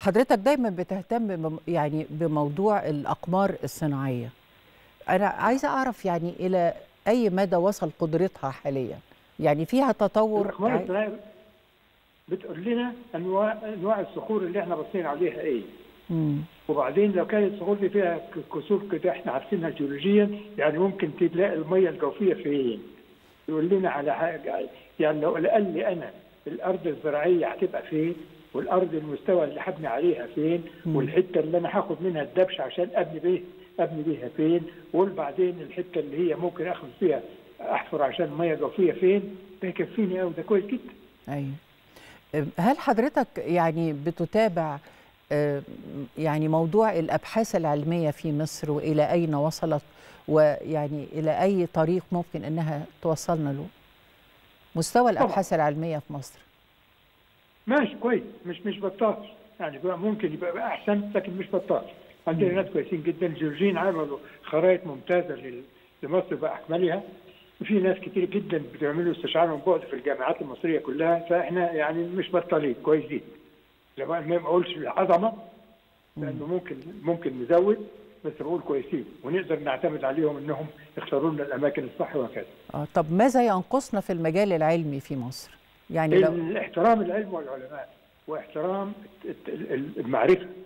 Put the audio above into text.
حضرتك دايما بتهتم بم- يعني بموضوع الأقمار الصناعية أنا عايزة أعرف يعني إلى أي مدى وصل قدرتها حاليا يعني فيها تطور الاقمار عاي- الصناعيه بتقول لنا انواع انواع الصخور اللي احنا باصين عليها ايه مم. وبعدين لو كانت الصخور دي فيها ك- كسور كده احنا عارفينها جيولوجيا يعني ممكن تلاقي الميه الجوفيه فين يقول لنا على حاجه يعني لو قال لي انا الارض الزراعيه هتبقى فين والارض المستوى اللي هبني عليها فين مم. والحته اللي انا هاخد منها الدبش عشان ابني بيه ابني بيها فين وبعدين الحته اللي هي ممكن اخد فيها احفر عشان ميه جوفيه فين ده يكفيني قوي ده كويس جدا أيوة أم، هل حضرتك يعني بتتابع أم، يعني موضوع الأبحاث العلمية في مصر وإلى أين وصلت ويعني إلى أي طريق ممكن أنها توصلنا له مستوى الأبحاث العلمية في مصر ماشي كويس مش مش بطال يعني بقى ممكن يبقى بقى احسن لكن مش بطال عندنا ناس كويسين جدا الجورجيين عملوا خرائط ممتازه لل- لمصر باكملها وفي ناس كتير جدا بتعملوا استشعار من بعد في الجامعات المصريه كلها فاحنا يعني مش بطالين كويسين لما ما اقولش العظمه لانه ممكن ممكن نزود بس بقول كويسين ونقدر نعتمد عليهم انهم يختاروا لنا الاماكن الصح وهكذا آه، طب ماذا ينقصنا في المجال العلمي في مصر يعني لو الاحترام العلم والعلماء واحترام الت- الت- المعرفه